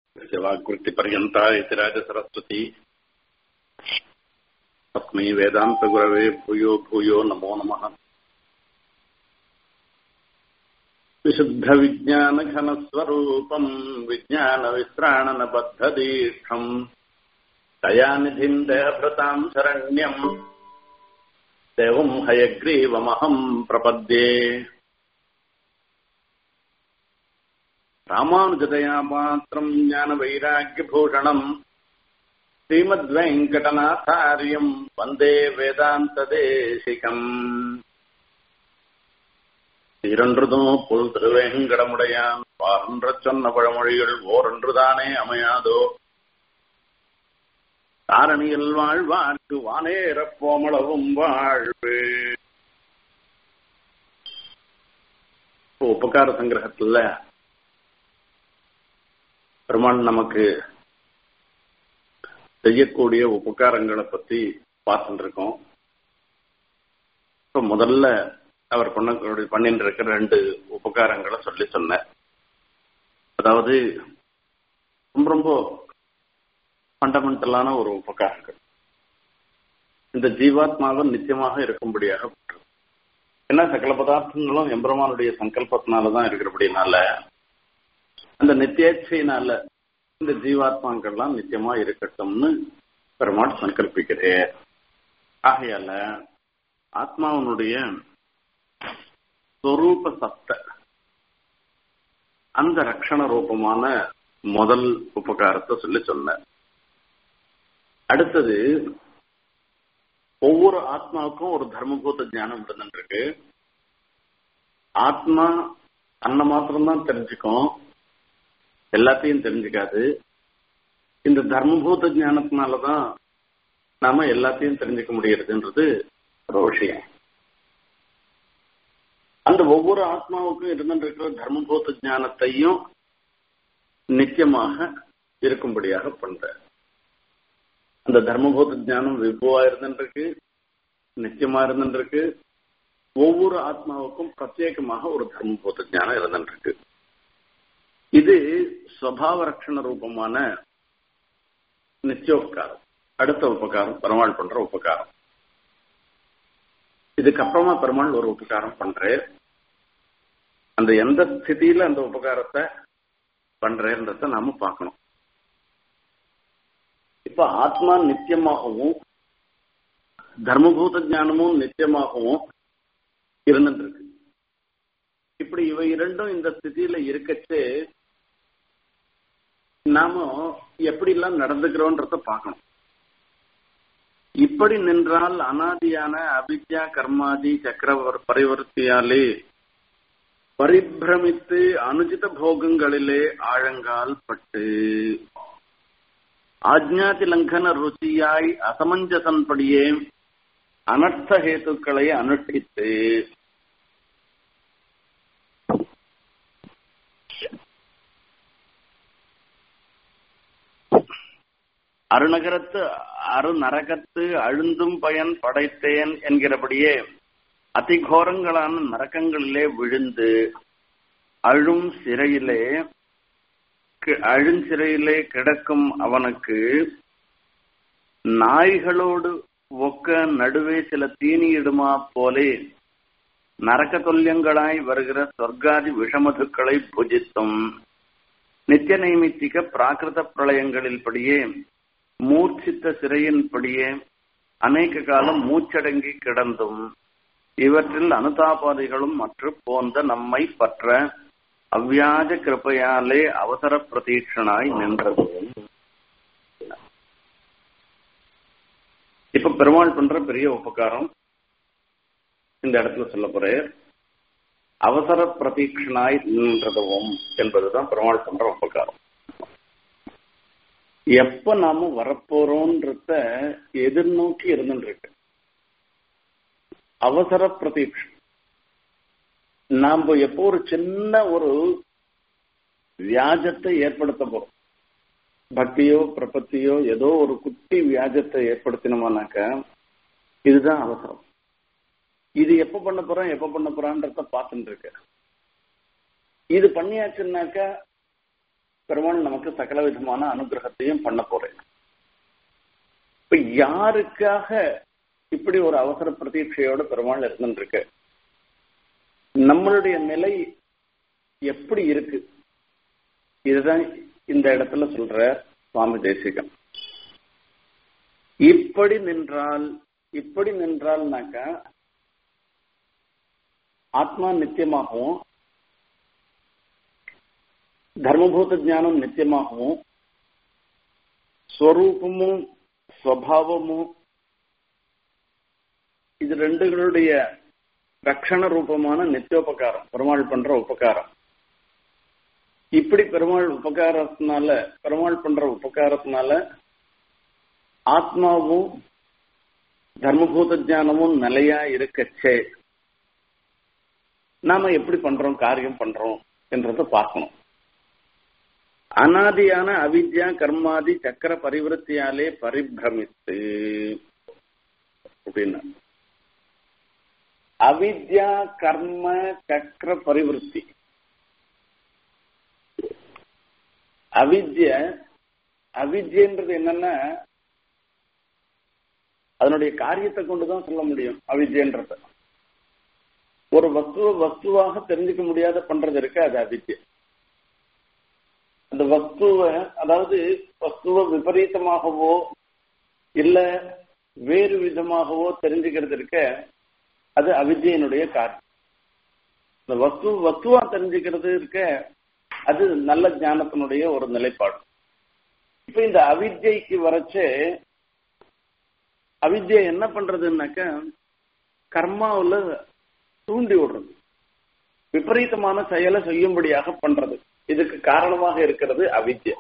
वाग्वृत्तिपर्यन्ता इति राजसरस्वती तस्मै वेदान्तगुरवे भूयो भूयो नमो नमः विशुद्धविज्ञानघनस्वरूपम् विज्ञानविश्राणनबद्धदीक्षम् दयानिधिम् देहभृताम् शरण्यम् देवम् हयग्रीवमहम् प्रपद्ये रामानुजतया पात्रम् ज्ञानवैराग्यभूषणम् श्रीमद्वेङ्कटनाथार्यम् वन्दे वेदान्तदेशिकम् இரண்டுதோ புல் திருவேங்கடமுடையான் வாரன்ற சொன்ன பழமொழிகள் ஓரொன்றுதானே அமையாதோ தாரணியில் வாழ்வார்க்கு வானேறப்போமளவும் வாழ்வு உபகார சங்கிரகத்துல பெருமாள் நமக்கு செய்யக்கூடிய உபகாரங்களை பத்தி பார்த்துட்டு இருக்கோம் இப்ப முதல்ல அவர் பண்ண பண்ணிட்டு இருக்கிற ரெண்டு உபகாரங்களை சொல்லி சொன்னார் அதாவது ரொம்ப ரொம்ப ஃபண்டமெண்டலான ஒரு உபகாரங்கள் இந்த ஜீவாத்மாவை நிச்சயமாக இருக்கும்படியாக ஏன்னா சகல பதார்த்தங்களும் எம்பெருமானுடைய சங்கல்பத்தினாலதான் இருக்கிறபடினால அந்த நித்தியேட்சையினால இந்த ஜீவாத்மாக்கள்லாம் நிச்சயமா இருக்கட்டும்னு பெருமாள் சங்கல்பிக்கிறேன் ஆகையால ஆத்மாவனுடைய ஸ்வரூப சத்த அந்த ரக்ஷண ரூபமான முதல் உபகாரத்தை சொல்லி சொன்ன அடுத்தது ஒவ்வொரு ஆத்மாவுக்கும் ஒரு தர்மபூத ஞானம் இருந்துருக்கு ஆத்மா அன்ன மாத்திரம்தான் தெரிஞ்சுக்கும் எல்லாத்தையும் தெரிஞ்சுக்காது இந்த தர்மபூத ஞானத்தினாலதான் நாம எல்லாத்தையும் தெரிஞ்சுக்க முடியறதுன்றது ஒரு விஷயம் அந்த ஒவ்வொரு ஆத்மாவுக்கும் இருந்திருக்கிற தர்மபூத ஞானத்தையும் நிச்சயமாக இருக்கும்படியாக பண்ற அந்த தர்மபூத ஞானம் விபுவா இருந்துருக்கு நிச்சயமா இருந்துருக்கு ஒவ்வொரு ஆத்மாவுக்கும் பிரத்யேகமாக ஒரு தர்மபூத ஞானம் இருந்துருக்கு இது ஸ்வபாவ ரட்சண ரூபமான நிச்சயோபகாரம் அடுத்த உபகாரம் பெருமாள் பண்ற உபகாரம் இதுக்கப்புறமா பெருமாள் ஒரு உபகாரம் பண்றேன் அந்த எந்த ஸ்திதியில அந்த உபகாரத்தை பண்றேன்றத நாம பார்க்கணும் இப்ப ஆத்மா நித்தியமாகவும் தர்மபூத ஞானமும் நித்தியமாகவும் இருந்துட்டு இருக்கு இப்படி இவை இரண்டும் இந்த ஸ்திதியில இருக்கச்சு நாம எப்படி எல்லாம் நடந்துக்கிறோன்றத பார்க்கணும் இப்படி நின்றால் அனாதியான அவித்யா கர்மாதி சக்கர பரிவர்த்தியாலே பரிபிரமித்து அனுஜித போகங்களிலே ஆழங்கால் பட்டு ஆஜ்ஞாதி லங்கன ருச்சியாய் அசமஞ்சசன்படியே அனர்த்த ஹேத்துக்களை அனுஷ்டித்து அருநகரத்து அருநரகத்து அழுந்தும் பயன் படைத்தேன் என்கிறபடியே அதிகோரங்களான நரக்கங்களிலே விழுந்து அழும் சிறையிலே அழுஞ்சிறையிலே கிடக்கும் அவனுக்கு நாய்களோடு ஒக்க நடுவே சில தீனியிடுமா போலே நரக்க தொல்யங்களாய் வருகிற சொர்க்காதி விஷமதுக்களை புஜித்தும் நித்திய நைமித்திக பிராகிருத பிரளயங்களில் படியே மூர்ச்சித்த சிறையின்படியே அநேக காலம் மூச்சடங்கி கிடந்தும் இவற்றில் அனுதாபாதிகளும் மற்ற போன்ற நம்மை பற்ற அவ்வியாஜ கிருப்பையாலே அவசர பிரதீட்சனாய் நின்றது இப்ப பெருமாள் பண்ற பெரிய உபகாரம் இந்த இடத்துல சொல்ல போறேன் அவசர பிரதீட்சனாய் நின்றதுவும் என்பதுதான் பெருமாள் பண்ற உபகாரம் எப்ப நாம வரப்போறோம்ன்றத எதிர்நோக்கி இருந்துருக்கு அவசர பிரதீட்சை நாம எப்போ ஒரு சின்ன ஒரு வியாஜத்தை ஏற்படுத்த போறோம் பக்தியோ பிரபத்தியோ ஏதோ ஒரு குட்டி வியாஜத்தை ஏற்படுத்தினோமானாக்க இதுதான் அவசரம் இது எப்ப பண்ண போறோம் எப்ப பண்ண போறான்றத பார்த்துட்டு இருக்க இது பண்ணியாச்சுன்னாக்கா பெருமாள் நமக்கு சகல விதமான அனுகிரகத்தையும் பண்ண போறேன் இப்ப யாருக்காக இப்படி ஒரு அவசர பிரதீட்சையோட பெருமாள் இருந்துருக்கு நம்மளுடைய நிலை எப்படி இருக்கு இதுதான் இந்த இடத்துல சொல்ற சுவாமி தேசிகம் இப்படி நின்றால் இப்படி நின்றால்னாக்கா ஆத்மா நித்தியமாகவும் தர்மபூத ஞானம் நித்தியமாகவும் ஸ்வரூபமும் ஸ்வபாவமும் இது ரெண்டுகளுடைய ரக்ஷண ரூபமான நித்தியோபகாரம் பெருமாள் பண்ற உபகாரம் இப்படி பெருமாள் உபகாரத்தினால பெருமாள் பண்ற உபகாரத்தினால ஆத்மாவும் தர்மபூத ஞானமும் நிலையா இருக்கச்சே நாம எப்படி பண்றோம் காரியம் பண்றோம் என்றதை பார்க்கணும் அனாதியான அவித்யா கர்மாதி சக்கர பரிவருத்தியாலே பரிபிரமித்து அப்படின்னா அவித்யா கர்ம சக்கர பரிவருத்தி அவித்ய அவித்யன்றது என்னன்னா அதனுடைய காரியத்தை கொண்டுதான் சொல்ல முடியும் அவித்யன்றத ஒரு வஸ்துவ வஸ்துவாக தெரிஞ்சுக்க முடியாத பண்றது இருக்கு அது அவித்ய அந்த வஸ்துவ அதாவது வஸ்துவ விபரீதமாகவோ இல்ல வேறு விதமாகவோ தெரிஞ்சுக்கிறது இருக்க அது அவித்யினுடைய காரியம் இந்த வஸ்து வஸ்துவா தெரிஞ்சுக்கிறது இருக்க அது நல்ல ஞானத்தினுடைய ஒரு நிலைப்பாடு இப்ப இந்த அவித்யைக்கு வரைச்சு அவித்யை என்ன பண்றதுன்னாக்க கர்மாவுல தூண்டி விடுறது விபரீதமான செயலை செய்யும்படியாக பண்றது இதுக்கு காரணமாக இருக்கிறது அவித்ய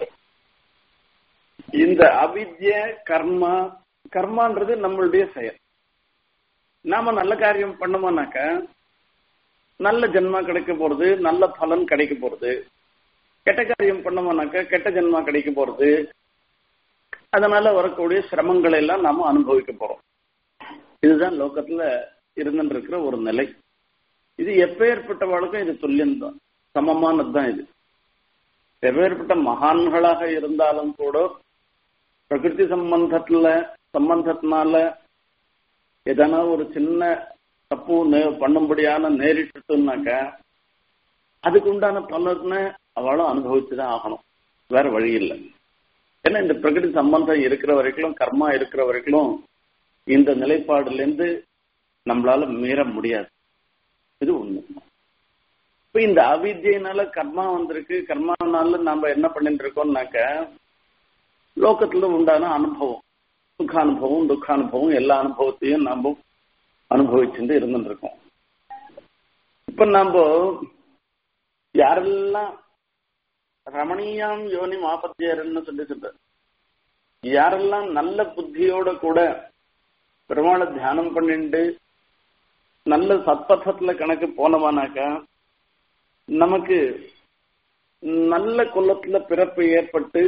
இந்த அவித்ய கர்மா கர்மான்றது நம்மளுடைய செயல் நாம நல்ல காரியம் பண்ணோம்னாக்க நல்ல ஜென்மா கிடைக்க போறது நல்ல பலன் கிடைக்க போறது கெட்ட காரியம் பண்ணோம்னாக்க கெட்ட ஜென்மா கிடைக்க போறது அதனால வரக்கூடிய சிரமங்களை எல்லாம் நாம அனுபவிக்க போறோம் இதுதான் லோகத்துல இருந்துட்டு இருக்கிற ஒரு நிலை இது எப்பேற்பட்டவளுக்கும் இது துல்லியம்தான் சமமானதுதான் இது எப்பேற்பட்ட மகான்களாக இருந்தாலும் கூட பிரகிருதி சம்பந்தத்துல சம்பந்தத்தினால எதனா ஒரு சின்ன தப்பு பண்ணும்படியான நேரிட்டுனாக்க அதுக்கு உண்டான பலனை அவளும் அனுபவிச்சுதான் ஆகணும் வேற வழி இல்லை ஏன்னா இந்த பிரகிருதி சம்பந்தம் இருக்கிற வரைக்கும் கர்மா இருக்கிற வரைக்கும் இந்த நிலைப்பாடுல இருந்து நம்மளால மீற முடியாது இது உண்மை இப்ப இந்த அவித்தியினால கர்மா வந்திருக்கு கர்மானால நாம என்ன பண்ணிட்டு இருக்கோம்னாக்க லோகத்துல உண்டான அனுபவம் சுகானுபவம் துக்கானுபவம் எல்லா அனுபவத்தையும் நாம அனுபவிச்சுட்டு இருந்துட்டு இருக்கோம் இப்ப நாம யாரெல்லாம் ரமணீயாம் யோனி மாபத்தியர்னு சொல்லி சொல்ற யாரெல்லாம் நல்ல புத்தியோட கூட பெருமாளை தியானம் பண்ணிட்டு நல்ல சத்பதத்துல கணக்கு போனவானாக்கா நமக்கு நல்ல குலத்துல பிறப்பு ஏற்பட்டு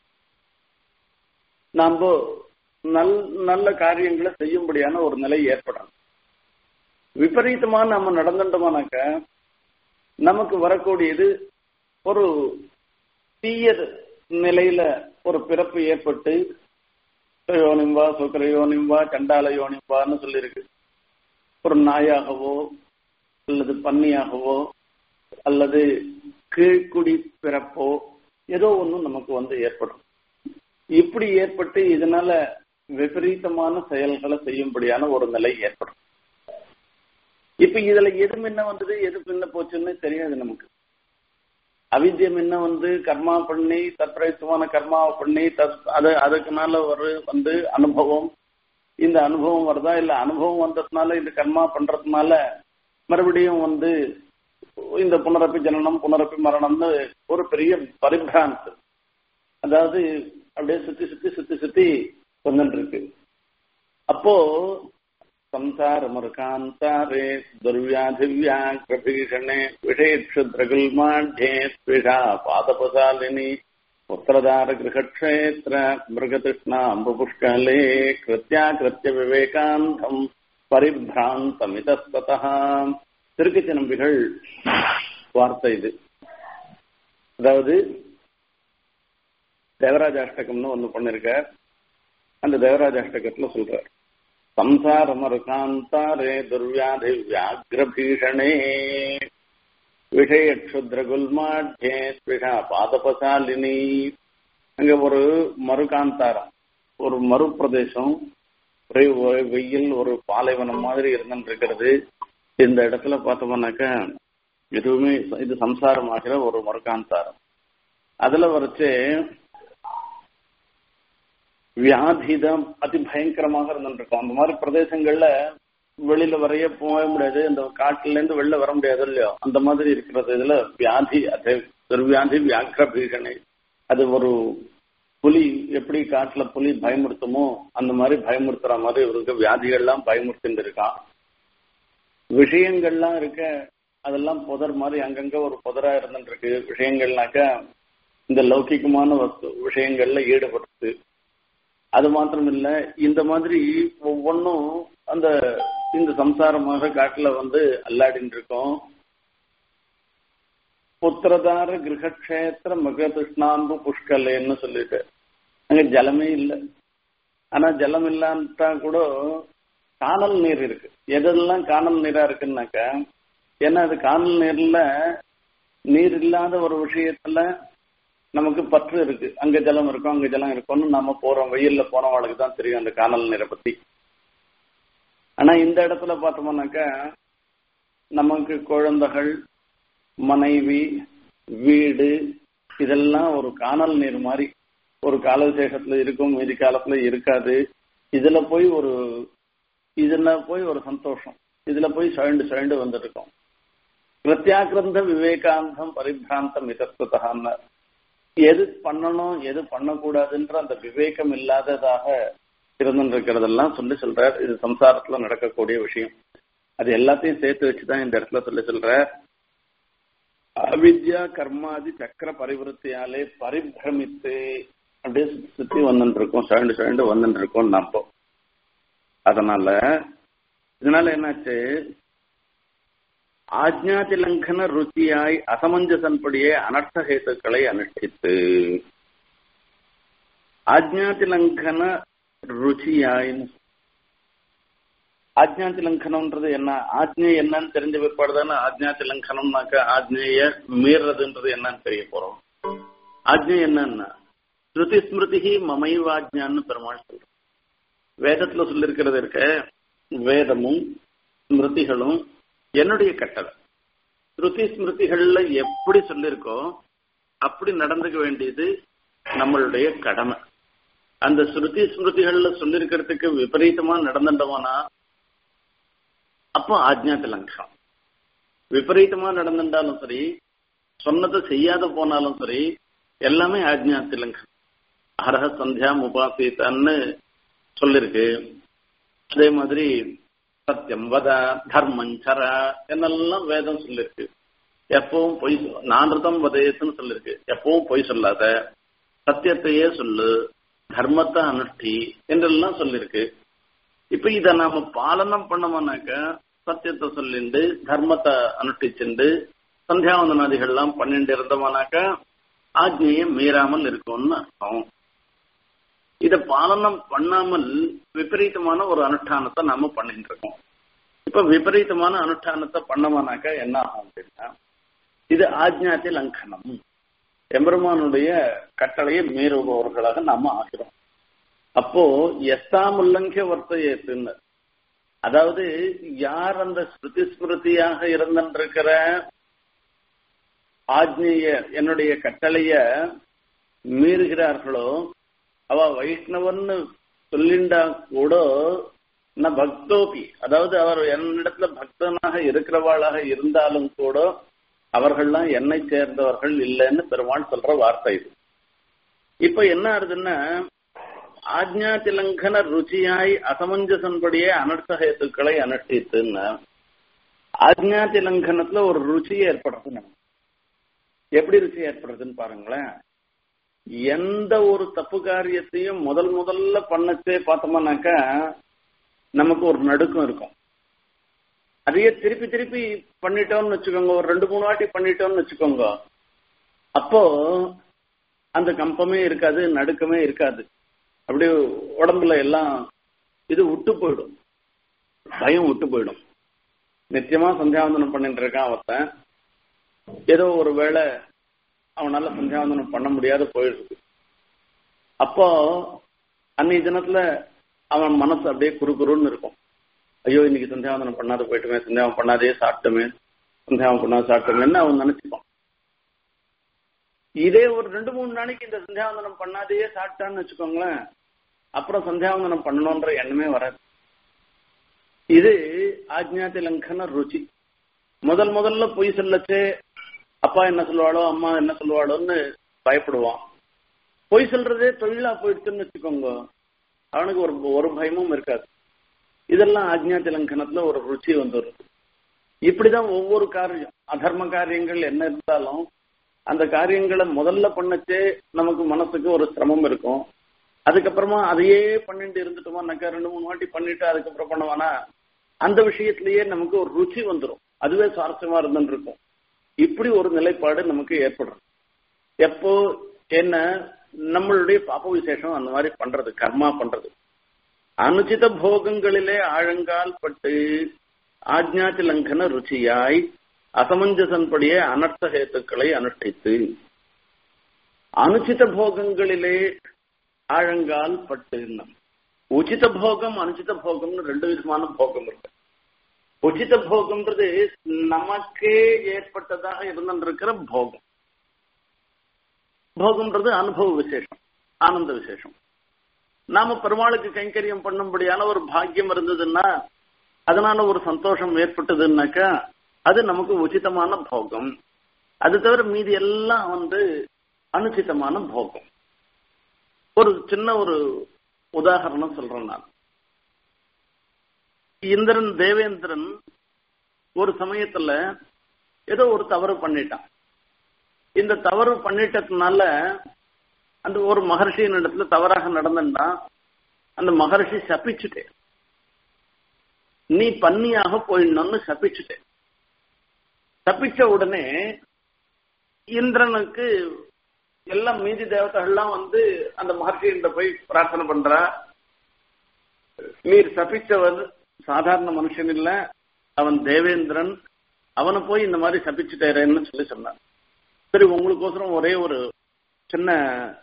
நாம நல் நல்ல காரியங்களை செய்யும்படியான ஒரு நிலை ஏற்படும் விபரீதமா நம்ம நடந்துட்டோமானாக்க நமக்கு வரக்கூடியது ஒரு தீய நிலையில ஒரு பிறப்பு ஏற்பட்டு யோனிம்பா சுக்கர யோனிம்பா சண்டால யோனிம்பான்னு சொல்லியிருக்கு ஒரு நாயாகவோ அல்லது பன்னியாகவோ அல்லது கீழ்குடி பிறப்போ ஏதோ ஒன்றும் நமக்கு வந்து ஏற்படும் இப்படி ஏற்பட்டு இதனால விபரீதமான செயல்களை செய்யும்படியான ஒரு நிலை ஏற்படும் இப்ப இதுல எது முன்ன வந்தது எது பின்ன போச்சுன்னு தெரியாது நமக்கு அவித்தியம் என்ன வந்து கர்மா பண்ணி தற்பிரயத்துவமான கர்மாவை பண்ணி தத் அது அதுக்குனால ஒரு வந்து அனுபவம் இந்த அனுபவம் வருதா இல்ல அனுபவம் வந்ததுனால இந்த கர்மா பண்றதுனால மறுபடியும் வந்து இந்த புனரப்பி ஜனனம் புனரப்பி மரணம்னு ஒரு பெரிய பரிபிராந்த் அதாவது அப்படியே சுத்தி சுத்தி சுத்தி சுத்தி வந்துட்டு இருக்கு அப்போ संसार मरकान्तारे दुर्व्याधिव्याघ्रभीषणे विषेक्षुद्रगुल्माढ्ये स्विषा पादपशालिनि उत्तरदारगृहक्षेत्र मृगतृष्णाम्बुपुष्कले कृत्याकृत्य विवेकान्तम् பரிபிராந்தமிதஸ்ததா திருக்கச்சி நம்பிகள் வார்த்தை இது அதாவது தேவராஜாஷ்டகம்னு ஒண்ணு பண்ணிருக்க அந்த தேவராஜாஷ்டகத்துல சொல்றார் சம்சார மருகாந்தாரே துர்வியாதி வியாகிரபீஷணே விஷய க்ஷுத்ர குல்மாட்யே ஸ்பிஷா பாதபசாலினி அங்க ஒரு மறுகாந்தாரம் ஒரு மறு பிரதேசம் ஒரே ஒரே வெயில் ஒரு பாலைவனம் மாதிரி இருந்துட்டு இருக்கிறது இந்த இடத்துல பார்த்தோம்னாக்கா எதுவுமே இது சம்சாரமாகிற ஒரு மறுகாந்தாரம் அதுல வரைச்சு வியாதி தான் அதி பயங்கரமாக இருந்துருக்கும் அந்த மாதிரி பிரதேசங்கள்ல வெளியில வரைய போக முடியாது இந்த காட்டுல இருந்து வெளில வர முடியாது இல்லையோ அந்த மாதிரி இருக்கிறது இதுல வியாதி அது துர்வியாதி வியாக்கிர பீஷணை அது ஒரு புலி எப்படி காட்டுல புலி பயமுறுத்துமோ அந்த மாதிரி பயமுறுத்துற மாதிரி இவருக்கு வியாதிகள்லாம் பயமுறுத்திட்டு இருக்கான் விஷயங்கள்லாம் இருக்க அதெல்லாம் புதர் மாதிரி அங்கங்க ஒரு புதரா இருந்துட்டு இருக்கு விஷயங்கள்னாக்கா இந்த லௌகிகமான வஸ்து விஷயங்கள்ல ஈடுபடுத்து அது மாத்திரம் இல்ல இந்த மாதிரி ஒவ்வொன்றும் அந்த இந்த சம்சாரமாக காட்டுல வந்து அல்லாடின்னு இருக்கோம் புத்திரதார கிரகக்ஷேத்திர மகதிருஷ்ணாம்பு புஷ்கலேன்னு சொல்லிட்டு அங்க ஜலமே இல்லை ஆனா ஜலம் இல்லாட்டா கூட காணல் நீர் இருக்கு எதெல்லாம் காணல் நீரா இருக்குன்னாக்கா ஏன்னா அது காணல் நீர்ல நீர் இல்லாத ஒரு விஷயத்துல நமக்கு பற்று இருக்கு அங்க ஜலம் இருக்கும் அங்க ஜலம் இருக்கும்னு நாம போறோம் வெயில்ல போனவாளுக்கு தான் தெரியும் அந்த காணல் நீரை பத்தி ஆனா இந்த இடத்துல பார்த்தோம்னாக்கா நமக்கு குழந்தைகள் மனைவி வீடு இதெல்லாம் ஒரு காணல் நீர் மாதிரி ஒரு காலவிசேஷத்துல இருக்கும் மீதி காலத்துல இருக்காது இதுல போய் ஒரு இதுல போய் ஒரு சந்தோஷம் இதுல போய் சுழண்டு சுழண்டு வந்துருக்கோம் பிரத்யாக்கிரந்த விவேகாந்தம் பரிபிராந்தம் இதத்துவத்தான்னு எது பண்ணணும் எது பண்ணக்கூடாதுன்ற அந்த விவேகம் இல்லாததாக இருந்துருக்கிறதெல்லாம் சொல்லி சொல்றார் இது சம்சாரத்துல நடக்கக்கூடிய விஷயம் அது எல்லாத்தையும் சேர்த்து வச்சுதான் இந்த இடத்துல சொல்லி சொல்ற அவித்யா கர்மாதி சக்கர பரிவருத்தியாலே பரிபிரமித்து அப்படியே சுத்தி வந்துட்டு இருக்கோம் சுழண்டு சுழண்டு வந்துட்டு இருக்கோம் நம்ப அதனால இதனால என்னாச்சு ஆஜ்ஞாதி லங்கன ருச்சியாய் அசமஞ்சசன்படியே அனர்த்த ஹேத்துக்களை அனுஷ்டித்து ஆஜ்ஞாதி லங்கன ருச்சியாயின்னு ஆஜ்ஞாதி லங்கனம்ன்றது என்ன ஆஜ்ஞை என்னன்னு தெரிஞ்ச பிற்பாடு தானே ஆஜ்ஞாதி லங்கனம்னாக்க ஆஜ்ஞைய மீறதுன்றது என்னன்னு தெரிய போறோம் ஆஜ்ஞை என்னன்னா ஸ்ருதி ஸ்மிருதி மமைவாஜ்ஞான்னு பெருமாள் சொல்ற வேதத்துல சொல்லிருக்கிறது இருக்க வேதமும் ஸ்மிருதிகளும் என்னுடைய கட்டளை ஸ்ருதி ஸ்மிருதிகள்ல எப்படி சொல்லிருக்கோ அப்படி நடந்துக்க வேண்டியது நம்மளுடைய கடமை அந்த ஸ்ருதி ஸ்மிருதிகள்ல சொல்லிருக்கிறதுக்கு விபரீதமா நடந்துட்டோம்னா அப்போ ஆஜ்ஞாத்த லங்கம் விபரீதமா நடந்துட்டாலும் சரி சொன்னதை செய்யாத போனாலும் சரி எல்லாமே ஆஜ்ஞாத்தி லங்கம் அரஹ சந்தியா உபாசித்தான்னு சொல்லிருக்கு அதே மாதிரி சத்தியம் வத தர்மஞ்சர என்னெல்லாம் வேதம் சொல்லிருக்கு எப்பவும் பொய் நானிருத்தம் வதயத்துன்னு சொல்லிருக்கு எப்பவும் பொய் சொல்லாத சத்தியத்தையே சொல்லு தர்மத்தை அனுஷ்டி என்றெல்லாம் சொல்லிருக்கு இப்ப இத நாம பாலனம் பண்ணோம்னாக்க சத்தியத்தை சொல்லிண்டு தர்மத்தை அனுஷ்டிச்சுண்டு சந்தியாவந்தனாதிகள்லாம் பண்ணிட்டு இருந்தோம்னாக்க ஆக்னியை மீறாமல் இருக்கும்னு அர்த்தம் இத பாலனம் பண்ணாமல் விபரீதமான ஒரு அனுஷ்டானத்தை நாம பண்ணிட்டு இருக்கோம் இப்ப விபரீதமான அனுஷ்டானத்தை பண்ணோம்னாக்க என்ன ஆகும் அப்படின்னா இது ஆஜ்ஞாத்தி லங்கனம் எம்பெருமானுடைய கட்டளையை மீறுபவர்களாக நாம ஆகிறோம் அப்போ எஸ்தாமுல்லங்க வர்த்தையேத்துன்னு அதாவது யார் அந்த ஸ்மிருதி ஸ்மிருதியாக இருந்திருக்கிற ஆஜ்ஞைய என்னுடைய கட்டளைய மீறுகிறார்களோ அவ வைஷ்ணவன்னு சொல்லிண்டா கூட ந பக்தோபி அதாவது அவர் என்னிடத்துல பக்தனாக இருக்கிறவாளாக இருந்தாலும் கூட அவர்கள்லாம் என்னை சேர்ந்தவர்கள் இல்லைன்னு பெருமாள் சொல்ற வார்த்தை இது இப்ப என்ன ஆகுதுன்னா ஆஜ்ஞா திலங்கன ருச்சியாய் அசமஞ்சசன்படியே அனர்த்த ஹேத்துக்களை அனுஷ்டித்துன்னு ஆஜ்ஞா திலங்கனத்துல ஒரு ருச்சி ஏற்படுறது நமக்கு எப்படி ருச்சி ஏற்படுறதுன்னு பாருங்களேன் எந்த ஒரு தப்பு காரியத்தையும் முதல் முதல்ல பண்ணச்சே பார்த்தோம்னாக்கா நமக்கு ஒரு நடுக்கம் இருக்கும் அதையே திருப்பி திருப்பி பண்ணிட்டோம்னு வச்சுக்கோங்க ஒரு ரெண்டு மூணு வாட்டி பண்ணிட்டோம்னு வச்சுக்கோங்க அப்போ அந்த கம்பமே இருக்காது நடுக்கமே இருக்காது அப்படியே உடம்புல எல்லாம் இது விட்டு போயிடும் பயம் விட்டு போயிடும் நிச்சயமா சந்தியாவந்தனம் பண்ணிட்டு இருக்கான் ஒருத்தன் ஏதோ ஒரு வேளை அவனால சந்தியாவந்தனம் பண்ண முடியாத போயிடுது அப்போ அன்னைய தினத்துல அவன் மனசு அப்படியே குறுகுறுன்னு இருக்கும் ஐயோ இன்னைக்கு சந்தியாவந்தனம் பண்ணாத போயிட்டுமே சந்தியாவம் பண்ணாதே சாப்பிட்டுமே சந்தியாவம் பண்ணாத சாப்பிட்டுமேன்னு அவன் நினைச்சுப்பான் இதே ஒரு ரெண்டு மூணு நாளைக்கு இந்த சந்தியாவந்தனம் பண்ணாதையே சாப்பிட்டான்னு வச்சுக்கோங்களேன் அப்புறம் சந்தியாவந்தனம் பண்ணணும்ன்ற எண்ணமே வராது இது ஆஜ்ஞாதி லங்கன ருச்சி முதல் முதல்ல பொய் சொல்லச்சே அப்பா என்ன சொல்லுவாளோ அம்மா என்ன சொல்லுவாளோன்னு பயப்படுவான் பொய் சொல்றதே தொழிலா போயிடுச்சுன்னு வச்சுக்கோங்க அவனுக்கு ஒரு ஒரு பயமும் இருக்காது இதெல்லாம் ஆஜ்ஞாதி லங்கனத்துல ஒரு ருச்சி வந்துடுது இப்படிதான் ஒவ்வொரு காரியம் அதர்ம காரியங்கள் என்ன இருந்தாலும் அந்த காரியங்களை முதல்ல பண்ணச்சே நமக்கு மனசுக்கு ஒரு சிரமம் இருக்கும் அதுக்கப்புறமா அதையே பண்ணிட்டு இருந்துட்டோமானாக்கா ரெண்டு மூணு வாட்டி பண்ணிட்டு அதுக்கப்புறம் பண்ணுவானா அந்த விஷயத்திலேயே நமக்கு ஒரு ருச்சி வந்துடும் அதுவே சுவாரஸ்யமா இருந்துட்டு இருக்கும் இப்படி ஒரு நிலைப்பாடு நமக்கு ஏற்படும் எப்போ என்ன நம்மளுடைய பாப்ப விசேஷம் அந்த மாதிரி பண்றது கர்மா பண்றது அனுச்சித போகங்களிலே ஆழங்கால் பட்டு ஆஜ்ஞாதி லங்கன ருச்சியாய் அசமஞ்சசன்படியே அனர்த்த ஹேத்துக்களை அனுஷ்டித்து அனுச்சித போகங்களிலே ஆழங்கால் பட்டு உச்சித போகம் அனுச்சித போகம்னு ரெண்டு விதமான போகம் இருக்கு உச்சித போகம்ன்றது நமக்கே ஏற்பட்டதாக இருந்திருக்கிற போகம் போகம்ன்றது அனுபவ விசேஷம் ஆனந்த விசேஷம் நாம பெருமாளுக்கு கைங்கரியம் பண்ணும்படியான ஒரு பாக்கியம் இருந்ததுன்னா அதனால ஒரு சந்தோஷம் ஏற்பட்டதுன்னாக்கா அது நமக்கு உச்சிதமான போகம் அது தவிர மீதி எல்லாம் வந்து அனுச்சிதமான போகம் ஒரு சின்ன ஒரு உதாரணம் சொல்றேன் நான் இந்திரன் தேவேந்திரன் ஒரு சமயத்துல ஏதோ ஒரு தவறு பண்ணிட்டான் இந்த தவறு பண்ணிட்டதுனால அந்த ஒரு மகர்ஷியின் இடத்துல தவறாக நடந்தா அந்த மகர்ஷி சபிச்சுட்டேன் நீ பன்னியாக போயிடணும்னு சபிச்சுட்டேன் தப்பிச்ச உடனே இந்திரனுக்கு எல்லாம் மீதி தேவதைகள்லாம் வந்து அந்த மகர்ஷியிட்ட போய் பிரார்த்தனை பண்றா நீர் சபிச்சவர் சாதாரண மனுஷன் இல்ல அவன் தேவேந்திரன் அவனை போய் இந்த மாதிரி சபிச்சுட்டேரேன்னு சொல்லி சொன்னான் சரி உங்களுக்கோசரம் ஒரே ஒரு சின்ன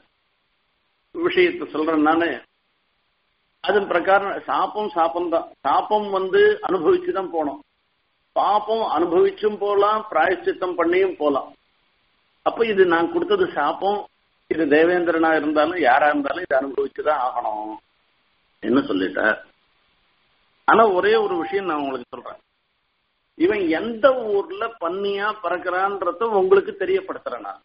விஷயத்த சொல்றேன் நானு அதன் பிரகாரம் சாப்பம் சாப்பம் தான் சாப்பம் வந்து அனுபவிச்சுதான் போனோம் பாப்பம் அனுபவிச்சும் போலாம் பிராயச்சித்தம் பண்ணியும் போலாம் அப்ப இது நான் கொடுத்தது சாப்பம் இது தேவேந்திரனா இருந்தாலும் யாரா இருந்தாலும் இதை அனுபவிச்சுதான் ஆகணும் என்ன சொல்லிட்டார் ஆனா ஒரே ஒரு விஷயம் நான் உங்களுக்கு சொல்றேன் இவன் எந்த ஊர்ல பன்னியா பறக்கிறான்றத உங்களுக்கு தெரியப்படுத்துறேன் நான்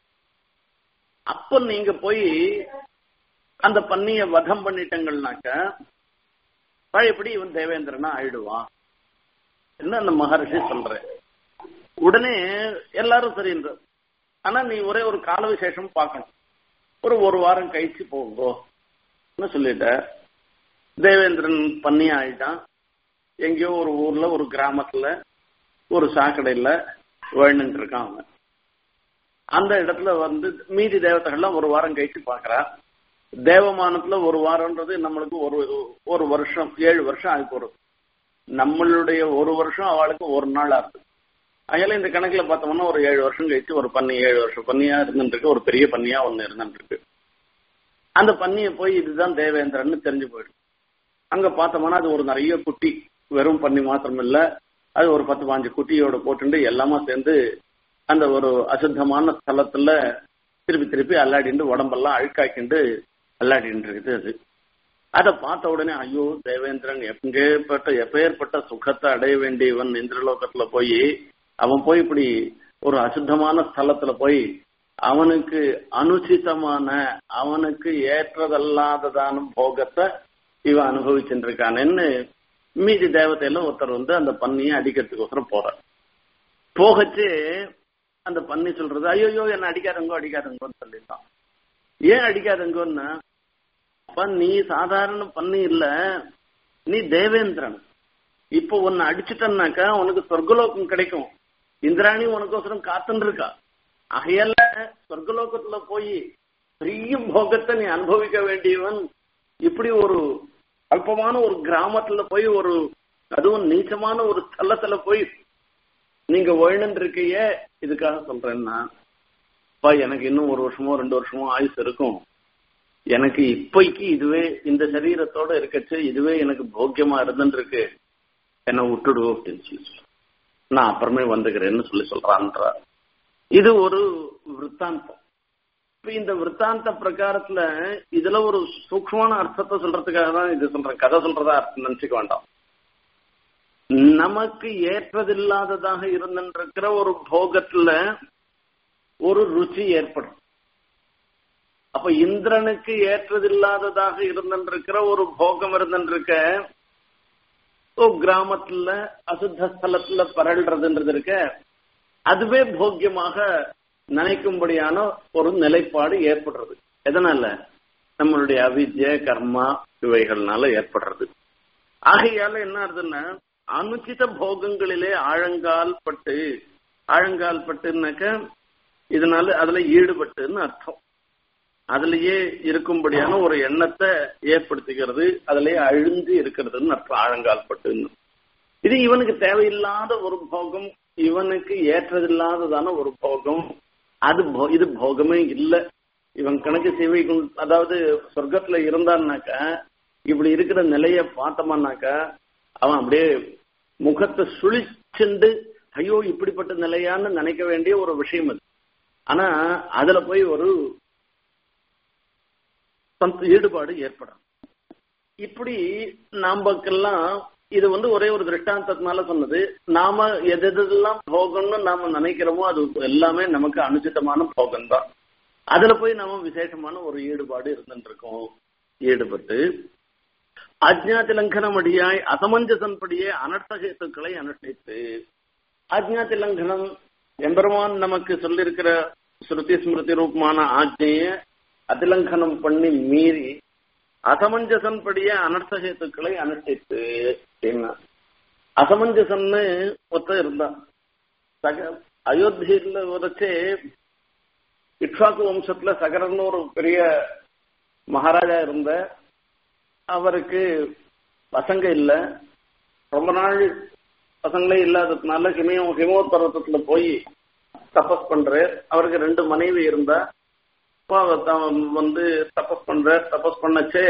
அப்ப நீங்க போய் அந்த பன்னிய வதம் பண்ணிட்டங்கள்னாக்க பழையபடி இவன் தேவேந்திரனா ஆயிடுவான் என்ன அந்த மகர்ஷி சொல்றேன் உடனே எல்லாரும் சரின்ற ஆனா நீ ஒரே ஒரு கால விசேஷம் பார்க்கணும் ஒரு ஒரு வாரம் கழிச்சு போங்கோ சொல்லிட்ட தேவேந்திரன் பண்ணி ஆயிட்டான் எங்கேயோ ஒரு ஊர்ல ஒரு கிராமத்துல ஒரு சாக்கடையில வாழ்ந்துட்டு இருக்கான் அவன் அந்த இடத்துல வந்து மீதி தேவதைகள்லாம் ஒரு வாரம் கழிச்சு பாக்குறா தேவமானத்துல ஒரு வாரம்ன்றது நம்மளுக்கு ஒரு ஒரு வருஷம் ஏழு வருஷம் ஆகி போறது நம்மளுடைய ஒரு வருஷம் அவளுக்கு ஒரு நாள் ஆகுது அதனால இந்த கணக்குல பார்த்தோம்னா ஒரு ஏழு வருஷம் கழிச்சு ஒரு பன்னி ஏழு வருஷம் பன்னியா இருந்துருக்கு ஒரு பெரிய பன்னியா ஒண்ணு இருந்துருக்கு அந்த பன்னியை போய் இதுதான் தேவேந்திரன்னு தெரிஞ்சு போயிடும் அங்க பார்த்தோம்னா அது ஒரு நிறைய குட்டி வெறும் பன்னி மாத்திரம் இல்ல அது ஒரு பத்து பாஞ்சு குட்டியோட போட்டுண்டு எல்லாமே சேர்ந்து அந்த ஒரு அசுத்தமான ஸ்தலத்துல திருப்பி திருப்பி அல்லாடிண்டு உடம்பெல்லாம் அழுக்காக்கிண்டு அல்லாடின்னு இருக்குது அது அதை பார்த்த உடனே ஐயோ தேவேந்திரன் எப்பேற்பட்ட எப்பேற்பட்ட சுகத்தை அடைய வேண்டியவன் இந்திரலோகத்துல போய் அவன் போய் இப்படி ஒரு அசுத்தமான ஸ்தலத்துல போய் அவனுக்கு அனுச்சிதமான அவனுக்கு ஏற்றதல்லாததான போகத்தை இவன் அனுபவிச்சுட்டு இருக்கானேன்னு மீதி தேவதையில ஒருத்தர் வந்து அந்த பன்னியை அடிக்கிறதுக்கோசரம் போறார் போகச்சு அந்த பன்னி சொல்றது ஐயோ என்ன அடிக்காதங்கோ அடிக்காதங்கோன்னு சொல்லிட்டான் ஏன் அடிக்காதங்கோன்னா அப்ப நீ சாதாரண பன்னி இல்ல நீ தேவேந்திரன் இப்போ உன்னை அடிச்சுட்டன்னாக்கா உனக்கு சொர்க்கலோகம் கிடைக்கும் இந்திராணி உனக்கோசரம் காத்துன்னு இருக்கா ஆகையால சொர்க்கலோகத்துல போய் பெரிய போகத்தை நீ அனுபவிக்க வேண்டியவன் இப்படி ஒரு அல்பமான ஒரு கிராமத்துல போய் ஒரு அதுவும் நீச்சமான ஒரு ஸ்தலத்துல போய் நீங்க ஒழுந்து இருக்கைய இதுக்காக சொல்றேன்னா அப்பா எனக்கு இன்னும் ஒரு வருஷமோ ரெண்டு வருஷமோ ஆயுசு இருக்கும் எனக்கு இப்பைக்கு இதுவே இந்த சரீரத்தோட இருக்கச்சு இதுவே எனக்கு போக்கியமா இருந்துட்டு இருக்கு என்ன விட்டுடு அப்படின்னு சொல்லி சொல்ற. நான் அப்புறமே வந்துக்கிறேன்னு சொல்லி சொல்றான்ற இது ஒரு விற்த்தாந்தம் இப்ப இந்த விற்த்தாந்த பிரகாரத்துல இதுல ஒரு சூக்ஷ்மமான அர்த்தத்தை சொல்றதுக்காக தான் இது சொல்றேன் கதை சொல்றதா அர்த்தம் நினைச்சுக்க வேண்டாம் நமக்கு ஏற்றதில்லாததாக இருந்திருக்கிற ஒரு போகத்துல ஒரு ருச்சி ஏற்படும் அப்ப இந்திரனுக்கு ஏற்றதில்லாததாக இருந்திருக்கிற ஒரு போகம் இருந்திருக்க ஓ கிராமத்துல அசுத்த ஸ்தலத்துல பரல்றதுன்றது இருக்க அதுவே போக்கியமாக நினைக்கும்படியான ஒரு நிலைப்பாடு ஏற்படுறது எதனால நம்மளுடைய அவித்ய கர்மா இவைகள்னால ஏற்படுறது ஆகையால என்ன ஆகுதுன்னா அனுச்சித போகங்களிலே ஆழங்கால் பட்டு ஆழங்கால் பட்டுனாக்க இதனால அதுல ஈடுபட்டுன்னு அர்த்தம் அதுலயே இருக்கும்படியான ஒரு எண்ணத்தை ஏற்படுத்திக்கிறது அதுலயே அழிஞ்சு இருக்கிறதுன்னு அர்த்தம் ஆழங்கால் பட்டுன்னு இது இவனுக்கு தேவையில்லாத ஒரு போகம் இவனுக்கு ஏற்றதில்லாததான ஒரு போகம் அது போ- இது போகமே இல்ல இவன் கணக்கு சிவை அதாவது சொர்க்கத்துல இருந்தான்னாக்கா இப்படி இருக்கிற நிலைய பார்த்தோம்னாக்கா அவன் அப்படியே முகத்தை சுழிச்சுண்டு ஐயோ இப்படிப்பட்ட நிலையான்னு நினைக்க வேண்டிய ஒரு விஷயம் அது ஆனா அதுல போய் ஒரு சந்த- ஈடுபாடு ஏற்படும் இப்படி நாமக்கெல்லாம் இது வந்து ஒரே ஒரு திருஷ்டாந்தத்தினால சொன்னது நாம எது எதெல்லாம் போகம்னு நாம நினைக்கிறோமோ அது எல்லாமே நமக்கு அனுச்சிதமான போகம் தான் அதுல போய் நாம விசேஷமான ஒரு ஈடுபாடு இருந்துட்டு இருக்கோம் ஈடுபட்டு அஜ்ஞாதி லங்கனம் அடியாய் அசமஞ்சசன் படியே அனர்த்த ஹேத்துக்களை அனுஷ்டித்து அஜ்ஞாதி லங்கனம் எம்பெருமான் நமக்கு சொல்லியிருக்கிற ஸ்ருதி ஸ்மிருதி ரூபமான ஆஜ்ஞைய அதிலங்கனம் பண்ணி மீறி அசமஞ்சசன் படியே அனர்த்த ஹேத்துக்களை அனுஷ்டித்து அப்படின்னா அசமஞ்சசன்னு ஒருத்தன் இருந்தான் சக அயோத்தியில வச்சே இக்ஷாக்கு வம்சத்துல சகரன்னு ஒரு பெரிய மகாராஜா இருந்த அவருக்கு பசங்க இல்ல ரொம்ப நாள் பசங்களே இல்லாததுனால ஹிமயோ ஹிமோத் பர்வத்தத்துல போய் தபஸ் பண்ற அவருக்கு ரெண்டு மனைவி இருந்தா அப்போ அவர் தான் வந்து தபஸ் பண்ற தபஸ் பண்ணச்சே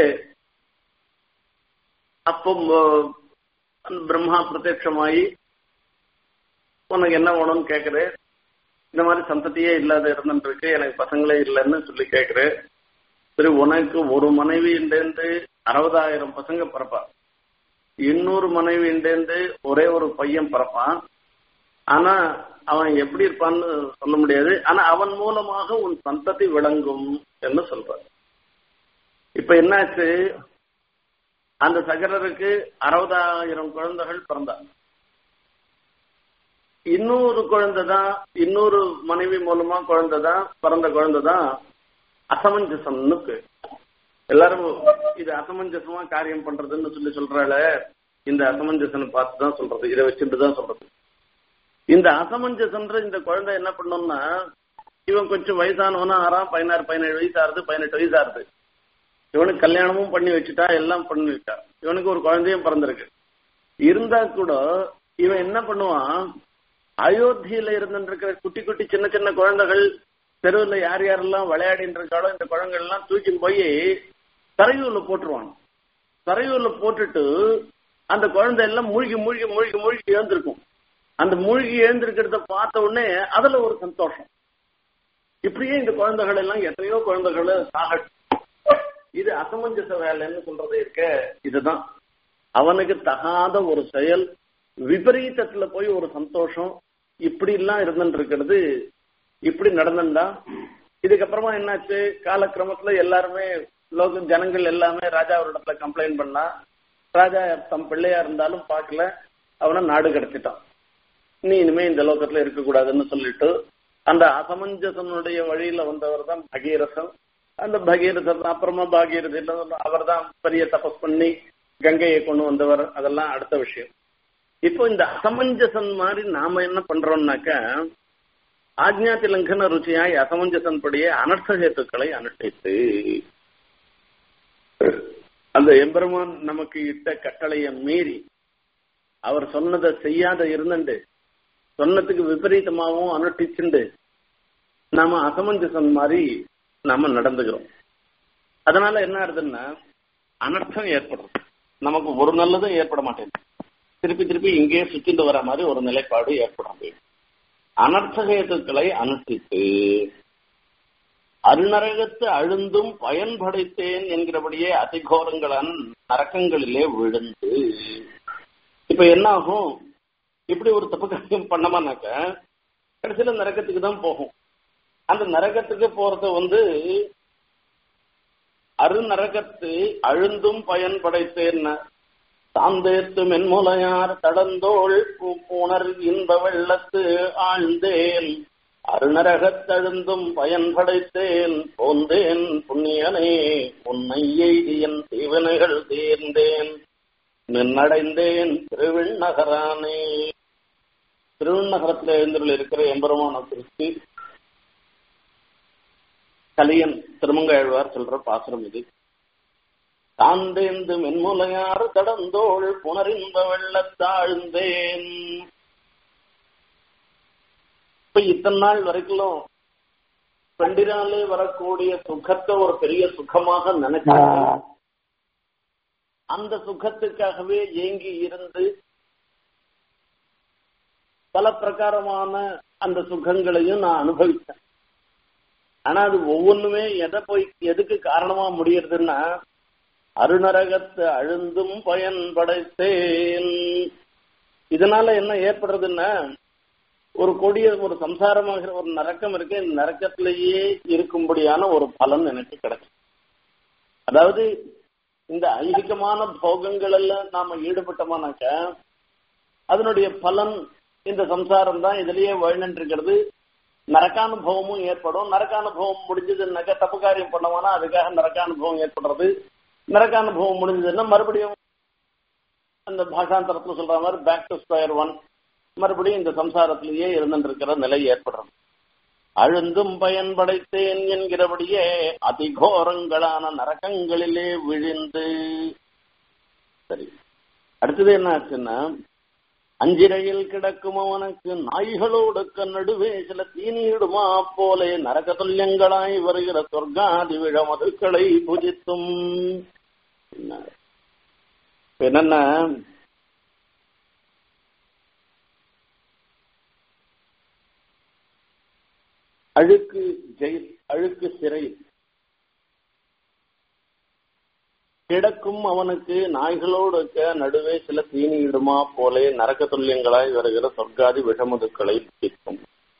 அப்போ ம- அந்த பிரம்மா பிரத்யட்சமாயி உனக்கு என்ன வேணும்னு கேக்குற இந்த மாதிரி சந்ததியே இல்லாத இருந்துட்டு இருக்கு எனக்கு பசங்களே இல்லைன்னு சொல்லி கேக்குறேன் சரி உனக்கு ஒரு மனைவியிலேருந்து அறுபதாயிரம் பசங்க பிறப்பா இன்னொரு மனைவியிலேருந்து ஒரே ஒரு பையன் பிறப்பான் ஆனா அவன் எப்படி இருப்பான்னு சொல்ல முடியாது ஆனா அவன் மூலமாக உன் சந்ததி விளங்கும் என்று சொல்றார் இப்ப என்னாச்சு அந்த சகரருக்கு அறுபதாயிரம் குழந்தைகள் பிறந்தாங்க இன்னொரு குழந்தை தான் இன்னொரு மனைவி மூலமா குழந்தை தான் பிறந்த குழந்தை தான் அசமஞ்சசம்னு பேர். எல்லாரும் இது அசமஞ்சசமா காரியம் பண்றதுன்னு சொல்லி சொல்றாள இந்த அசமஞ்சசனை பார்த்து தான் சொல்றது இதை வச்சுட்டு தான் சொல்றது இந்த அசமஞ்சசன்ற இந்த குழந்தை என்ன பண்ணோம்னா இவன் கொஞ்சம் வயசானவனா ஆறாம் பதினாறு பதினேழு வயசு ஆறுது பதினெட்டு வயசு ஆறுது இவனுக்கு கல்யாணமும் பண்ணி வச்சுட்டா எல்லாம் பண்ணி வச்சா இவனுக்கு ஒரு குழந்தையும் பிறந்திருக்கு இருந்தா கூட இவன் என்ன பண்ணுவான் அயோத்தியில இருந்துருக்கிற குட்டி குட்டி சின்ன சின்ன குழந்தைகள் தெருவில் யார் யாரெல்லாம் விளையாடிட்டு இருக்காளோ இந்த குழந்தைகள் எல்லாம் தூக்கி போய் தரையூர்ல போட்டுருவான் தரையூர்ல போட்டுட்டு அந்த குழந்தை எல்லாம் மூழ்கி மூழ்கி மூழ்கி மூழ்கி எழுந்திருக்கும் அந்த மூழ்கி எழுந்திருக்கிறத பார்த்த உடனே அதுல ஒரு சந்தோஷம் இப்படியே இந்த குழந்தைகள் எல்லாம் எத்தனையோ குழந்தைகள் சாக இது அசமஞ்சச வேலைன்னு சொல்றது இருக்க இதுதான் அவனுக்கு தகாத ஒரு செயல் விபரீதத்துல போய் ஒரு சந்தோஷம் இப்படி எல்லாம் இருந்துட்டு இருக்கிறது இப்படி நடந்துட்டா இதுக்கப்புறமா என்னாச்சு காலக்கிரமத்துல எல்லாருமே லோக ஜனங்கள் எல்லாமே ராஜா ஒரு இடத்துல கம்ப்ளைண்ட் பண்ணா ராஜா தம் பிள்ளையா இருந்தாலும் பார்க்கல அவனை நாடு கடத்திட்டான் நீ இனிமே இந்த லோகத்துல இருக்கக்கூடாதுன்னு சொல்லிட்டு அந்த அசமஞ்சசனுடைய வழியில வந்தவர் தான் பகீரசன் அந்த பகீரதன் அப்புறமா பாகீரதி அவர் தான் பெரிய தபஸ் பண்ணி கங்கையை கொண்டு வந்தவர் அதெல்லாம் அடுத்த விஷயம் இப்போ இந்த அசமஞ்சசன் மாதிரி நாம என்ன பண்றோம்னாக்க ஆஜ்ஞாதி லங்கன ருச்சியாய் அசமஞ்சசன்படியே அனர்த்த ஹேத்துக்களை அனுஷ்டித்து அந்த எம்பெருமான் நமக்கு இட்ட கட்டளையை மீறி அவர் சொன்னதை செய்யாத இருந்துண்டு சொன்னதுக்கு விபரீதமாகவும் அனுஷ்டிச்சுண்டு நாம அசமஞ்சசன் மாதிரி நாம நடந்துக்கிறோம் அதனால என்ன ஆகுதுன்னா அனர்த்தம் ஏற்படும் நமக்கு ஒரு நல்லதும் ஏற்பட மாட்டேங்குது திருப்பி திருப்பி இங்கேயே சுத்திட்டு வர மாதிரி ஒரு நிலைப்பாடு ஏற்படாது அனர்த்தகேத்துக்களை அனுஷ்டித்து அருநரகத்து அழுந்தும் பயன்படுத்தேன் என்கிறபடியே அதிகோரங்களான நரக்கங்களிலே விழுந்து இப்ப என்ன ஆகும் இப்படி ஒரு தப்பு காரியம் பண்ணமானாக்க கடைசியில நரகத்துக்கு தான் போகும் அந்த நரகத்துக்கு போறது வந்து அருநரகத்து அழுந்தும் பயன்படைத்தேன் சாந்தேத்து மென்முலையார் தடந்தோள் பூப்புணர் இன்ப வெள்ளத்து ஆழ்ந்தேன் அருணரகத்தழுந்தும் பயன்படைத்தேன் போந்தேன் புண்ணியனே உன்னை எய்தியன் தீவனைகள் தீர்ந்தேன் நின்னடைந்தேன் திருவிண்ணகரானே திருவிண்ணகரத்தில் எழுந்தருள் இருக்கிற எம்பெருமான குறித்து கலியன் திருமங்கையாழ்வார் சொல்ற பாசுரம் இது தாந்தேந்து மென்முலையார் கடந்தோள் புனரின்ப வெள்ளத்தாழ்ந்தேன் இப்ப இத்தனை நாள் வரைக்கும் பெண்டிராலே வரக்கூடிய சுகத்தை ஒரு பெரிய சுகமாக நினைச்சாங்க அந்த சுகத்துக்காகவே ஏங்கி இருந்து பல பிரகாரமான அந்த சுகங்களையும் நான் அனுபவிச்சேன் ஆனா அது ஒவ்வொன்றுமே எதை போய் எதுக்கு காரணமா முடியறதுன்னா அருணரகத்து அழுந்தும் பயன்படைத்தேன் இதனால என்ன ஏற்படுறதுன்னா ஒரு கொடிய ஒரு சம்சாரமாகிற ஒரு நரக்கம் இருக்கு இந்த நரக்கத்திலேயே இருக்கும்படியான ஒரு பலன் எனக்கு கிடைக்கும் அதாவது இந்த ஐகிகமான போகங்கள் எல்லாம் நாம ஈடுபட்டோமானாக்க அதனுடைய பலன் இந்த சம்சாரம் தான் இதுலயே வழிநின்றிருக்கிறது நரக்கானுபவமும் ஏற்படும் நரக்கானுபவம் முடிஞ்சதுன்னாக்கா தப்பு காரியம் பண்ணவானா அதுக்காக நரக்கானுபவம் ஏற்படுறது நரக்கானுபவம் முடிஞ்சதுன்னா மறுபடியும் அந்த பாஷாந்தரத்துல சொல்ற மாதிரி பேக் டு ஸ்கொயர் ஒன் மறுபடியும் இந்த சம்சாரத்திலேயே இருந்துருக்கிற நிலை ஏற்படுறது அழுந்தும் பயன்படைத்தேன் என்கிறபடியே அதிகோரங்களான நரக்கங்களிலே விழுந்து சரி அடுத்தது என்ன ஆச்சுன்னா அஞ்சிரையில் கிடக்கும் அவனுக்கு நாய்களோடு நடுவே சில தீனியிடுமா போலே நரக துல்லியங்களாய் வருகிற சொர்க்காதி விழ மதுக்களை புஜித்தும் என்னன்னா அழுக்கு ஜெயில் அழுக்கு சிறை கிடக்கும் அவனுக்கு நாய்களோடு நடுவே சில தீனியிடுமா போலே நரக்க துல்லியங்களாய் வருகிற சொர்க்காதி விஷமதுக்களை பிடிக்கும்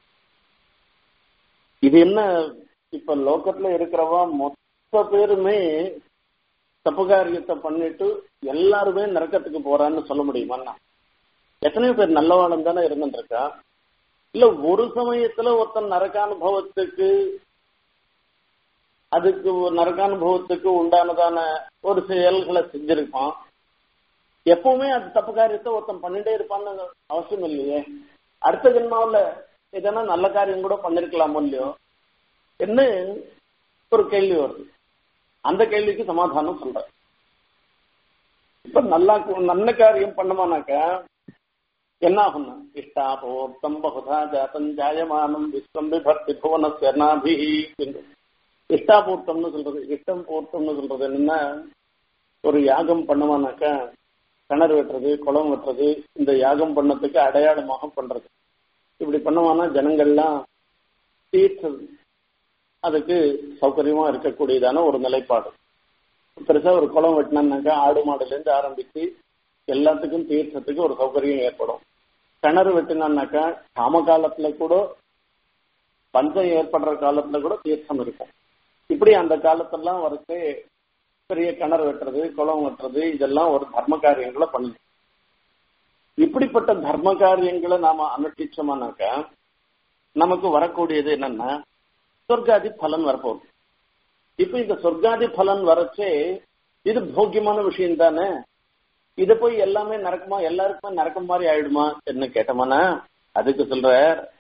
இது என்ன இப்ப லோக்கத்துல இருக்கிறவா மொத்த பேருமே தப்பு காரியத்தை பண்ணிட்டு எல்லாருமே நரக்கத்துக்கு போறான்னு சொல்ல முடியுமா எத்தனையோ பேர் நல்லவாளம் தானே இருந்துருக்கா இல்ல ஒரு சமயத்துல ஒருத்தன் நரக்கானுபவத்துக்கு அதுக்கு நரகானுபவத்துக்கு உண்டானதான ஒரு செயல்களை செஞ்சிருப்பான் எப்பவுமே அது தப்பு காரியத்தை ஒருத்தன் பண்ணிட்டே இருப்பான்னு அவசியம் இல்லையே அடுத்த ஜென்மாவில் எதனா நல்ல காரியம் கூட பண்ணிருக்கலாமோ இல்லையோ என்ன ஒரு கேள்வி வருது அந்த கேள்விக்கு சமாதானம் சொல்ற இப்ப நல்லா நல்ல காரியம் பண்ணமானாக்க என்ன ஆகும்னா இஷ்டாபோர்த்தம் பகுதா ஜாத்தம் ஜாயமானம் விஸ்வம் விபக்தி புவன சரணாபிஹி இஷ்டாபூர்த்தம்னு சொல்றது இஷ்டம் பூர்த்தம்னு சொல்றது என்னன்னா ஒரு யாகம் பண்ணமானாக்கா கிணறு வெட்டுறது குளம் வெட்டுறது இந்த யாகம் பண்ணதுக்கு அடையாளமாக பண்றது இப்படி பண்ணவானா ஜனங்கள்லாம் தீர்த்தம் அதுக்கு சௌகரியமா இருக்கக்கூடியதான ஒரு நிலைப்பாடு பெருசா ஒரு குளம் வெட்டினாக்கா ஆடு மாடுல இருந்து ஆரம்பிச்சு எல்லாத்துக்கும் தீர்த்தத்துக்கு ஒரு சௌகரியம் ஏற்படும் கிணறு வெட்டினான்னாக்கா காம காலத்துல கூட பஞ்சம் ஏற்படுற காலத்துல கூட தீர்த்தம் இருக்கும் இப்படி அந்த காலத்தெல்லாம் வரைச்சு பெரிய கிணறு வெட்டுறது குளம் வெட்டுறது இதெல்லாம் ஒரு தர்ம காரியங்களை பண்ணுது இப்படிப்பட்ட தர்ம காரியங்களை நாம அனுஷ்டிச்சோம்னாக்கா நமக்கு வரக்கூடியது என்னன்னா சொர்க்காதி பலன் வரப்போகுது இப்ப இந்த சொர்க்காதி பலன் வரச்சே இது போக்கியமான விஷயம் தானே இத போய் எல்லாமே நடக்குமா எல்லாருக்குமே நடக்கும் மாதிரி ஆயிடுமா என்ன கேட்டோம்னா அதுக்கு சொல்ற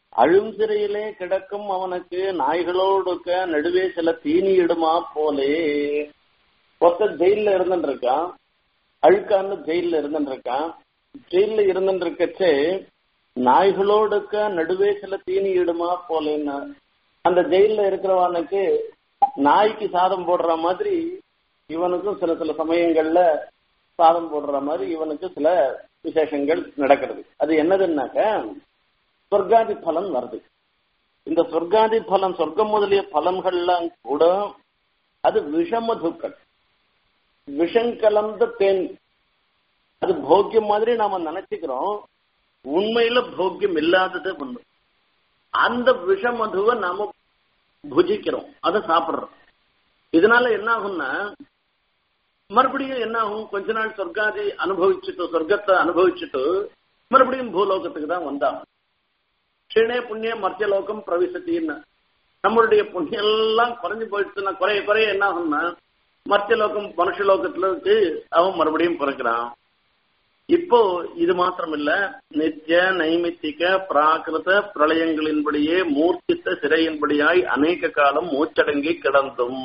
அழும் சிறையிலே கிடக்கும் அவனுக்கு நாய்களோடுக்க நடுவே சில தீனி இடுமா போலே ஒருத்தர் ஜெயில இருந்துட்டு இருக்கான் அழுக்கான்னு ஜெயில இருந்துட்டு இருக்கான் ஜெயில இருந்துட்டு இருக்கச்சே நாய்களோடுக்க நடுவே சில தீனி இடுமா போலேன்னு அந்த ஜெயில இருக்கிறவனுக்கு நாய்க்கு சாதம் போடுற மாதிரி இவனுக்கும் சில சில சமயங்கள்ல சாதம் போடுற மாதிரி இவனுக்கு சில விசேஷங்கள் நடக்கிறது அது என்னதுன்னாக்க சொர்க்காதி பலன் வருது இந்த சொர்க்காதி பலன் சொர்க்கம் முதலிய பலன்கள்லாம் கூட அது விஷமதுக்கள் விஷம் கலந்த தேன் அது போக்கியம் மாதிரி நாம நினைச்சுக்கிறோம் உண்மையில போக்கியம் இல்லாதது ஒண்ணு அந்த விஷமதுவை நாம புஜிக்கிறோம் அதை சாப்பிடுறோம் இதனால என்ன ஆகும்னா மறுபடியும் என்ன ஆகும் கொஞ்ச நாள் சொர்க்காதி அனுபவிச்சுட்டு சொர்க்கத்தை அனுபவிச்சுட்டு மறுபடியும் பூலோகத்துக்கு தான் வந்தாகும் க்ஷீணே புண்ணிய மர்த்தியலோகம் பிரவிசத்தின்னு நம்மளுடைய புண்ணியம் எல்லாம் குறைஞ்சு போயிடுச்சுன்னா குறைய குறைய என்ன ஆகும்னா மர்த்தியலோகம் மனுஷலோகத்துல இருக்கு அவன் மறுபடியும் பிறக்கிறான் இப்போ இது மாத்திரம் இல்ல நித்திய நைமித்திக பிராகிருத பிரளயங்களின்படியே மூர்த்தித்த சிறையின்படியாய் அநேக காலம் மூச்சடங்கி கிடந்தும்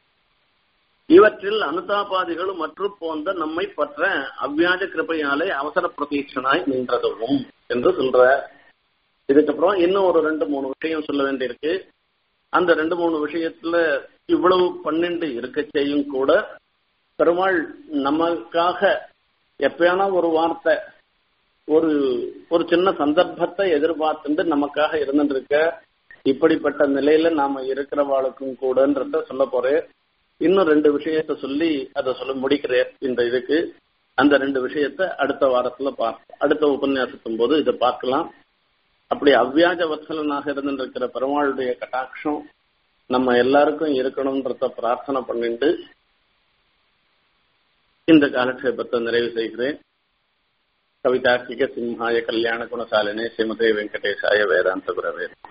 இவற்றில் அனுதாபாதிகளும் மற்றும் போன்ற நம்மை பற்ற அவ்வியாஜ கிருப்பையாலே அவசர பிரதீட்சனாய் நின்றதும் என்று சொல்ற இதுக்கப்புறம் இன்னும் ஒரு ரெண்டு மூணு விஷயம் சொல்ல வேண்டியிருக்கு அந்த ரெண்டு மூணு விஷயத்துல இவ்வளவு பன்னெண்டு இருக்கச்சேயும் கூட பெருமாள் நமக்காக எப்பயானா ஒரு வார்த்தை ஒரு ஒரு சின்ன சந்தர்ப்பத்தை எதிர்பார்த்துட்டு நமக்காக இருந்துருக்க இப்படிப்பட்ட நிலையில நாம இருக்கிறவாளுக்கும் கூடன்றத சொல்ல போறேன் இன்னும் ரெண்டு விஷயத்த சொல்லி அதை சொல்ல முடிக்கிறேன் இந்த இதுக்கு அந்த ரெண்டு விஷயத்த அடுத்த வாரத்துல பார்ப்போம் அடுத்த உபன்யாசத்தும் போது இதை பார்க்கலாம் அப்படி அவ்வியாஜ வத்சலனாக இருந்துருக்கிற பெருமாளுடைய கட்டாட்சம் நம்ம எல்லாருக்கும் இருக்கணும்ன்றத பிரார்த்தனை பண்ணிட்டு இந்த காலக்ஷேபத்தை நிறைவு செய்கிறேன் கவிதார்க்கிக சிம்ஹாய கல்யாண குணசாலினே ஸ்ரீமதே வெங்கடேசாய வேதாந்த குரவே